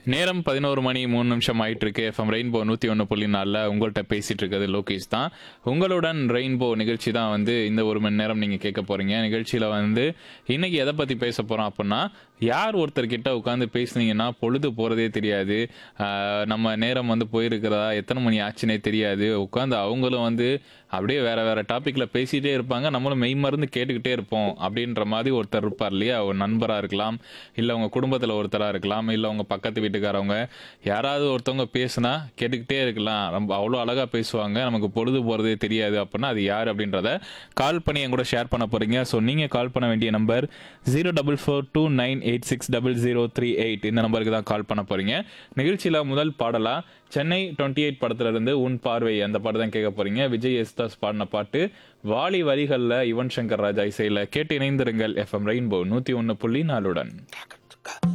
நேரம் பதினோரு மணி மூணு நிமிஷம் ஆயிட்டு இருக்கு எஃப்எம் ரெயின்போ நூற்றி ஒன்று புள்ளி நாலில் உங்கள்கிட்ட பேசிட்டு இருக்கிறது லோகேஷ் தான் உங்களுடன் ரெயின்போ நிகழ்ச்சி தான் வந்து இந்த ஒரு மணி நேரம் நீங்கள் கேட்க போறீங்க நிகழ்ச்சியில் வந்து இன்னைக்கு எதை பற்றி பேச போகிறோம் அப்படின்னா யார் ஒருத்தர்கிட்ட உட்காந்து பேசுனீங்கன்னா பொழுது போகிறதே தெரியாது ஆஹ் நம்ம நேரம் வந்து போயிருக்கிறதா எத்தனை மணி ஆச்சுனே தெரியாது உட்காந்து அவங்களும் வந்து அப்படியே வேற வேற டாப்பிக்கில் பேசிகிட்டே இருப்பாங்க நம்மளும் மெய் மருந்து கேட்டுக்கிட்டே இருப்போம் அப்படின்ற மாதிரி ஒருத்தர் இருப்பார் இல்லையா ஒரு நண்பராக இருக்கலாம் இல்லை உங்கள் குடும்பத்தில் ஒருத்தராக இருக்கலாம் இல்லை உங்கள் பக்கத்து வீட்டுக்காரவங்க யாராவது ஒருத்தவங்க பேசுனா கேட்டுக்கிட்டே இருக்கலாம் ரொம்ப அவ்வளோ அழகாக பேசுவாங்க நமக்கு பொழுது போகிறதே தெரியாது அப்படின்னா அது யார் அப்படின்றத கால் பண்ணி என் கூட ஷேர் பண்ண போகிறீங்க ஸோ நீங்கள் கால் பண்ண வேண்டிய number zero double four two nine eight six double zero three eight இந்த நம்பருக்கு தான் கால் பண்ண போகிறீங்க நிகழ்ச்சியில் முதல் பாடலாக சென்னை டுவெண்ட்டி எயிட் படத்துல இருந்து உன் பார்வை அந்த பாட்டு தான் கேட்க போறீங்க விஜய் எஸ்தாஸ் பாடின பாட்டு வாலி வரிகளில் யுவன் சங்கர் ராஜா இசையில் கேட்டு இணைந்திருங்கள் எஃப்எம் ரெயின்போ நூற்றி ஒன்று புள்ளி நாலுடன்